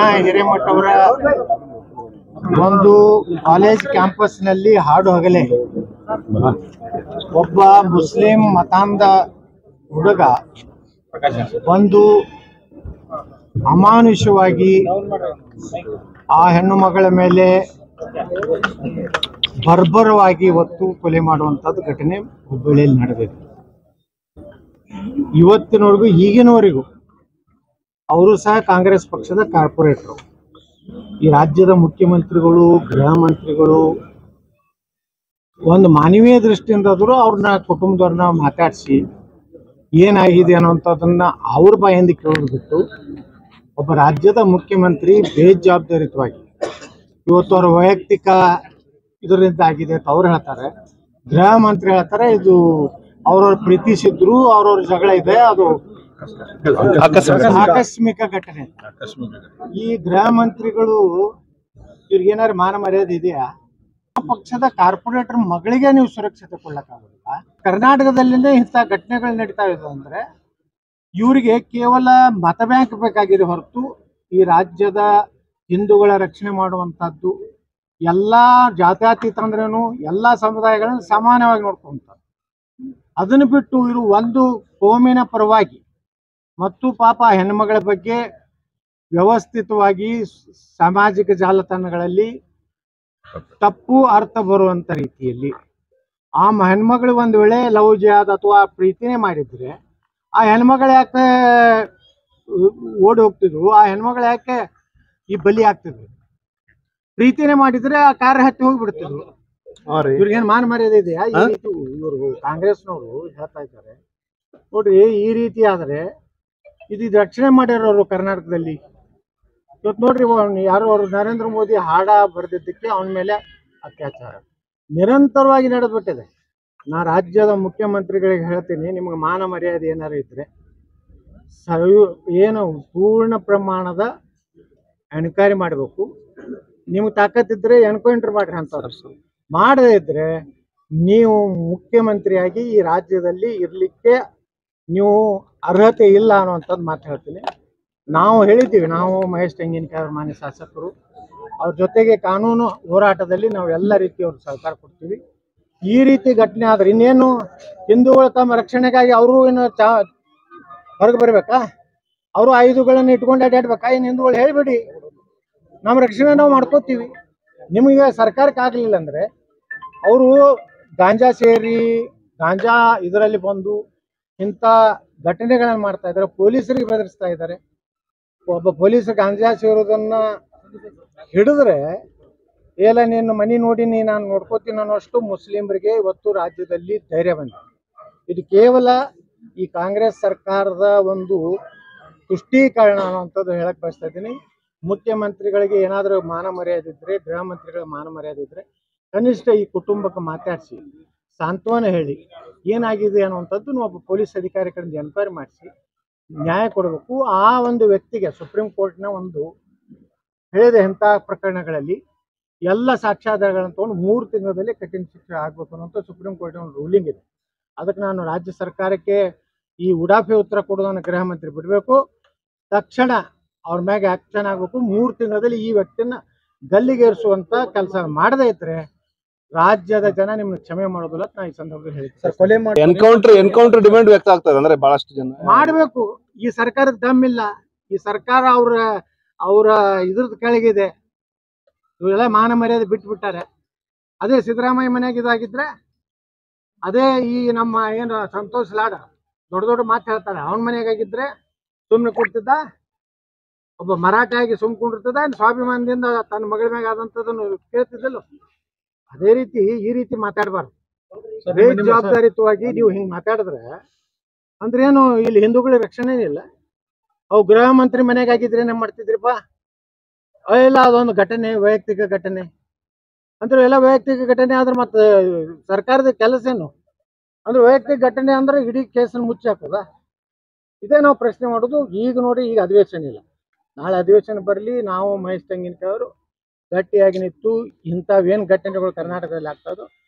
ಹಿರೇಮಠ ಅವರ ಒಂದು ಕಾಲೇಜ್ ಕ್ಯಾಂಪಸ್ನಲ್ಲಿ ಹಾಡು ಹಗಲೇ ಒಬ್ಬ ಮುಸ್ಲಿಂ ಮತಾಂಧ ಹುಡುಗ ಒಂದು ಅಮಾನುಷವಾಗಿ ಆ ಹೆಣ್ಣು ಮಗಳ ಮೇಲೆ ಬರ್ಬರವಾಗಿ ಒತ್ತು ಕೊಲೆ ಮಾಡುವಂಥದ್ದು ಘಟನೆ ಹುಬ್ಬಳ್ಳಿಯಲ್ಲಿ ನಡೆದಿದೆ ಇವತ್ತಿನವರೆಗೂ ಈಗಿನವರೆಗೂ ಅವರು ಸಹ ಕಾಂಗ್ರೆಸ್ ಪಕ್ಷದ ಕಾರ್ಪೊರೇಟರು ಈ ರಾಜ್ಯದ ಮುಖ್ಯಮಂತ್ರಿಗಳು ಗೃಹ ಮಂತ್ರಿಗಳು ಒಂದು ಮಾನವೀಯ ದೃಷ್ಟಿಯಿಂದಾದರೂ ಅವ್ರನ್ನ ಕುಟುಂಬದವ್ರನ್ನ ಮಾತಾಡಿಸಿ ಏನಾಗಿದೆ ಅನ್ನೋಂಥದ್ದನ್ನ ಅವ್ರ ಬಾಯಿಂದ ಕೇಳೋದು ಬಿಟ್ಟು ಒಬ್ಬ ರಾಜ್ಯದ ಮುಖ್ಯಮಂತ್ರಿ ಬೇಜವಾಬ್ದಾರಿತವಾಗಿ ಇವತ್ತು ಅವ್ರ ವೈಯಕ್ತಿಕ ಇದರಿಂದ ಆಗಿದೆ ಅಂತ ಅವ್ರು ಹೇಳ್ತಾರೆ ಗೃಹ ಮಂತ್ರಿ ಹೇಳ್ತಾರೆ ಇದು ಅವ್ರವ್ರ ಪ್ರೀತಿಸಿದ್ರು ಅವ್ರವ್ರ ಜಗಳ ಇದೆ ಅದು ಆಕಸ್ಮಿಕ ಘಟನೆ ಈ ಗೃಹ ಮಂತ್ರಿಗಳು ಇವ್ರಿಗೆ ಏನಾದ್ರು ಮಾನ ಮರ್ಯಾದೆ ಇದೆಯಾ ಆ ಪಕ್ಷದ ಕಾರ್ಪೊರೇಟರ್ ಮಗಳಿಗೆ ನೀವು ಸುರಕ್ಷತೆ ಕೊಡ್ಲಕ್ಕಾಗೋದಿಲ್ಲ ಕರ್ನಾಟಕದಲ್ಲಿನೇ ಇಂಥ ಘಟನೆಗಳು ನಡೀತಾ ಇದೆ ಅಂದ್ರೆ ಇವರಿಗೆ ಕೇವಲ ಮತ ಬ್ಯಾಂಕ್ ಬೇಕಾಗಿದೆ ಹೊರತು ಈ ರಾಜ್ಯದ ಹಿಂದೂಗಳ ರಕ್ಷಣೆ ಮಾಡುವಂತಹದ್ದು ಎಲ್ಲಾ ಜಾತ್ಯತೀತ ಅಂದ್ರೇನು ಎಲ್ಲಾ ಸಮುದಾಯಗಳನ್ನ ಸಮಾನವಾಗಿ ನೋಡ್ಕೊಂತಾರೆ ಅದನ್ನು ಬಿಟ್ಟು ಇವರು ಒಂದು ಕೋಮಿನ ಪರವಾಗಿ ಮತ್ತು ಪಾಪ ಹೆಣ್ಮಗಳ ಬಗ್ಗೆ ವ್ಯವಸ್ಥಿತವಾಗಿ ಸ್- ಸಾಮಾಜಿಕ ಜಾಲತಾಣಗಳಲ್ಲಿ ತಪ್ಪು ಅರ್ಥ ಬರುವಂತ ರೀತಿಯಲ್ಲಿ ಆ ಮ- ಹೆಣ್ಮಗಳು ಒಂದ್ ವೇಳೆ ಲವ್ ಜಿಹಾದ್ ಅಥವಾ ಪ್ರೀತಿನೇ ಮಾಡಿದ್ರೆ ಆ ಹೆಣ್ಮಗಳು ಯಾಕೆ ಉ- ಓಡಿ ಹೋಗ್ತಿದ್ರು ಆ ಹೆಣ್ಮಗಳು ಯಾಕೆ ಈ ಬಲಿ ಆಗ್ತಿದ್ರು ಪ್ರೀತಿನೇ ಮಾಡಿದ್ರೆ ಆ ಕಾರ್ಯ ಹತ್ತಿ ಹೋಗ್ಬಿಡ್ತಿದ್ರು ಇವ್ರಿಗೇನ್ ಮಾನ ಮರ್ಯಾದೆ ಇದೆಯಾ ಈ ರೀತಿ ಇವರು ಕಾಂಗ್ರೆಸ್ನವರು ಹೇಳ್ತಾ ಇದ್ದಾರೆ ನೋಡ್ರಿ ಈ ರೀತಿ ಆದ್ರೆ ಇದು ಇದು ರಕ್ಷಣೆ ಮಾಡಿರೋರು ಕರ್ನಾಟಕದಲ್ಲಿ ಇವತ್ತು ನೋಡ್ರಿ ಅವ್ನು ಯಾರೋ ಅವರು ನರೇಂದ್ರ ಮೋದಿ ಹಾಡ ಬರೆದಿದ್ದಕ್ಕೆ ಅವನ ಮೇಲೆ ಅತ್ಯಾಚಾರ ನಿರಂತರವಾಗಿ ನಡೆದ್ಬಿಟ್ಟಿದೆ ನಾ ರಾಜ್ಯದ ಮುಖ್ಯಮಂತ್ರಿಗಳಿಗೆ ಹೇಳ್ತೀನಿ ನಿಮ್ಗೆ ಮಾನ ಮರ್ಯಾದೆ ಏನಾರು ಇದ್ರೆ ಸವಿ- ಏನು ಪೂರ್ಣ ಪ್ರಮಾಣದ ಎನ್ಕ್ವೈರಿ ಮಾಡಬೇಕು ನಿಮ್ಗೆ ತಾಕತ್ತಿದ್ರೆ ಎನ್ಕೌಂಟರ್ ಮಾಡ್ರಿ ಅಂತವ್ರು ಮಾಡದೇ ಇದ್ರೆ ನೀವು ಮುಖ್ಯಮಂತ್ರಿಯಾಗಿ ಈ ರಾಜ್ಯದಲ್ಲಿ ಇರ್ಲಿಕ್ಕೆ ನೀವು ಅರ್ಹತೆ ಇಲ್ಲ ಅನ್ನುವಂಥದ್ದು ಮಾತು ಹೇಳ್ತೀನಿ ನಾವು ಹೇಳಿದ್ದೀವಿ ನಾವು ಮಹೇಶ್ ತೆಂಗಿನಕಾಯಿ ಅವ್ರ ಮಾನ್ಯ ಶಾಸಕರು ಅವ್ರ ಜೊತೆಗೆ ಕಾನೂನು ಹೋರಾಟದಲ್ಲಿ ನಾವು ಎಲ್ಲ ರೀತಿಯವ್ರ ಸಹಕಾರ ಕೊಡ್ತೀವಿ ಈ ರೀತಿ ಘಟನೆ ಆದ್ರೆ ಇನ್ನೇನು ಹಿಂದೂಗಳು ತಮ್ಮ ರಕ್ಷಣೆಗಾಗಿ ಅವರು ಏನು ಚಾ ಹೊರಗೆ ಬರ್ಬೇಕಾ ಅವರು ಆಯುಧಗಳನ್ನು ಇಟ್ಕೊಂಡು ಅಡ್ಡಾಡ್ಬೇಕಾ ಏನು ಹಿಂದೂಗಳು ಹೇಳ್ಬೇಡಿ ನಮ್ಮ ರಕ್ಷಣೆ ನಾವು ಮಾಡ್ಕೋತೀವಿ ನಿಮಗೆ ಸರ್ಕಾರಕ್ಕೆ ಆಗ್ಲಿಲ್ಲ ಅಂದ್ರೆ ಅವರು ಗಾಂಜಾ ಸೇರಿ ಗಾಂಜಾ ಇದರಲ್ಲಿ ಬಂದು ಇಂಥ ಘಟನೆಗಳನ್ನು ಮಾಡ್ತಾ ಇದ್ದಾರೆ ಪೊಲೀಸರಿಗೆ ಬೆದರಿಸ್ತಾ ಇದ್ದಾರೆ ಒಬ್ಬ ಪೊಲೀಸ್ ಗಾಂಜಾ ಸೇರೋದನ್ನ ಹಿಡಿದ್ರೆ ಏಲ ನೀನು ಮನಿ ನೋಡಿನಿ ನಾನು ನೋಡ್ಕೋತೀನಿ ಅನ್ನೋಷ್ಟು ಮುಸ್ಲಿಮರಿಗೆ ಇವತ್ತು ರಾಜ್ಯದಲ್ಲಿ ಧೈರ್ಯ ಬಂದಿದೆ ಇದು ಕೇವಲ ಈ ಕಾಂಗ್ರೆಸ್ ಸರ್ಕಾರದ ಒಂದು ತುಷ್ಟೀಕರಣ ಅನ್ನುವಂಥದ್ದು ಹೇಳಕ್ ಬಯಸ್ತಾ ಇದ್ದೀನಿ ಮುಖ್ಯಮಂತ್ರಿಗಳಿಗೆ ಏನಾದರೂ ಮಾನ ಮರ್ಯಾದೆ ಇದ್ರೆ ಗೃಹ ಮಂತ್ರಿಗಳ ಮಾನ ಮರ್ಯಾದೆ ಇದ್ರೆ ಕನಿಷ್ಠ ಈ ಕುಟುಂಬಕ್ಕೆ ಮಾತಾಡಿಸಿ ಸಾಂತ್ವನ ಹೇಳಿ ಏನಾಗಿದೆ ಅನ್ನುವಂಥದ್ದು ನೀವು ಒಬ್ಬ ಪೊಲೀಸ್ ಅಧಿಕಾರಿ ಕಡೆಯಿಂದ ಎನ್ಕ್ವೈರಿ ಮಾಡಿಸಿ ನ್ಯಾಯ ಕೊಡಬೇಕು ಆ ಒಂದು ವ್ಯಕ್ತಿಗೆ ಸುಪ್ರೀಂ ಕೋರ್ಟ್ನ ಒಂದು ಹೇಳಿದ ಇಂಥ ಪ್ರಕರಣಗಳಲ್ಲಿ ಎಲ್ಲ ಸಾಕ್ಷ್ಯಾಧಾರಗಳನ್ನು ತಗೊಂಡು ಮೂರು ತಿಂಗಳಲ್ಲಿ ಕಠಿಣ ಶಿಕ್ಷೆ ಆಗ್ಬೇಕು ಅನ್ನೋಂಥ ಸುಪ್ರೀಂ ಕೋರ್ಟ್ ಒಂದು ರೂಲಿಂಗ್ ಇದೆ ಅದಕ್ಕೆ ನಾನು ರಾಜ್ಯ ಸರ್ಕಾರಕ್ಕೆ ಈ ಉಡಾಫೆ ಉತ್ತರ ಕೊಡೋದನ್ನು ಗೃಹ ಮಂತ್ರಿ ಬಿಡಬೇಕು ತಕ್ಷಣ ಅವ್ರ ಮ್ಯಾಗೆ ಆಕ್ಷನ್ ಆಗಬೇಕು ಮೂರು ತಿಂಗಳಲ್ಲಿ ಈ ವ್ಯಕ್ತಿನ ಗಲ್ಲಿಗೇರಿಸುವಂತ ಕೆಲಸ ಮಾಡದೇ ಇದ್ರೆ ರಾಜ್ಯದ ಜನ ನಿಮ್ಗೆ ಕ್ಷಮೆ ಮಾಡೋದಿಲ್ಲ ಅಂತ ನಾ ಈ ಸಂದರ್ಭದಲ್ಲಿ ಹೇಳ್ತೀನಿ ಕೊಲೆ ಮಾಡಿ ಎನ್ಕೌಂಟರ್ ಎನ್ಕೌಂಟರ್ ಡಿಮ್ಯಾಂಡ್ ವ್ಯಕ್ತ ಆಗ್ತದೆ ಅಂದ್ರೆ ಬಹಳಷ್ಟು ಜನ ಮಾಡಬೇಕು ಈ ಸರ್ಕಾರದ ದಮ್ಮಿಲ್ಲ ಈ ಸರ್ಕಾರ ಅವ್ರ ಅವರ ಇದ್ರದ್ ಕೆಳಗಿದೆ ಇವರೆಲ್ಲ ಮಾನ ಮರ್ಯಾದೆ ಬಿಟ್ಬಿಟ್ಟಾರೆ ಅದೇ ಸಿದ್ದರಾಮಯ್ಯ ಮನೆಯಾಗ ಇದಾಗಿದ್ರೆ ಅದೇ ಈ ನಮ್ಮ ಏನು ಸಂತೋಷ್ ಲಾಡ ದೊಡ್ಡ ದೊಡ್ಡ ಮಾತು ಹೇಳ್ತಾರೆ ಅವನ ಮನೆಯಾಗಿದ್ರೆ ಸುಮ್ಮನೆ ಕೊಡ್ತಿದ್ದ ಒಬ್ಬ ಮರಾಠ ಆಗಿ ಸುಮ್ ಕುಂಡಿರ್ತದ ಏನ್ ಸ್ವಾಭಿಮಾನದಿಂದ ತನ್ನ ಮಗಳ ಮ್ಯಾಗ ಆದಂಥದ್ದನ್ನು ಕೇಳ್ತಿದ್ದಲ್ಲ ಅದೇ ರೀತಿ ಈ ರೀತಿ ಮಾತಾಡಬಾರ್ದು ಬೇಜವಾಬ್ದಾರಿತವಾಗಿ ನೀವು ಹಿಂಗ್ ಮಾತಾಡಿದ್ರೆ ಅಂದ್ರೆ ಏನು ಇಲ್ಲಿ ಹಿಂದೂಗಳಿಗೆ ರಕ್ಷಣೆ ಇಲ್ಲ ಅವು ಗೃಹ ಮಂತ್ರಿ ಮನೆಗೆ ಆಗಿದ್ರೆ ಏನ್ ಮಾಡ್ತಿದ್ರಿಪ್ಪ ಅ, ಇಲ್ಲ ಅದೊಂದು ಘಟನೆ ವೈಯಕ್ತಿಕ ಘಟನೆ ಅಂದ್ರೆ ಎಲ್ಲ ವೈಯಕ್ತಿಕ ಘಟನೆ ಆದ್ರೆ ಮತ್ತೆ ಸರ್ಕಾರದ ಕೆಲಸ ಏನು ಅಂದ್ರೆ ವೈಯಕ್ತಿಕ ಘಟನೆ ಅಂದ್ರೆ ಇಡೀ ಕೇಸನ್ನು ಮುಚ್ಚಿ ಹಾಕೋದ ಇದೇ ನಾವು ಪ್ರಶ್ನೆ ಮಾಡೋದು ಈಗ ನೋಡಿ ಈಗ ಅಧಿವೇಶನ ಇಲ್ಲ ನಾಳೆ ಅಧಿವೇಶನ ಬರಲಿ ನಾವು ಮಹೇಶ್ ತೆಂಗಿನಕಾಯಿ ಅವರು ಗಟ್ಟಿಯಾಗಿ ನಿಂತು ಇಂಥವೇನು ಘಟನೆಗಳು ಕರ್ನಾಟಕದಲ್ಲಿ ಆಗ್ತಾ ಇದ್ದೋ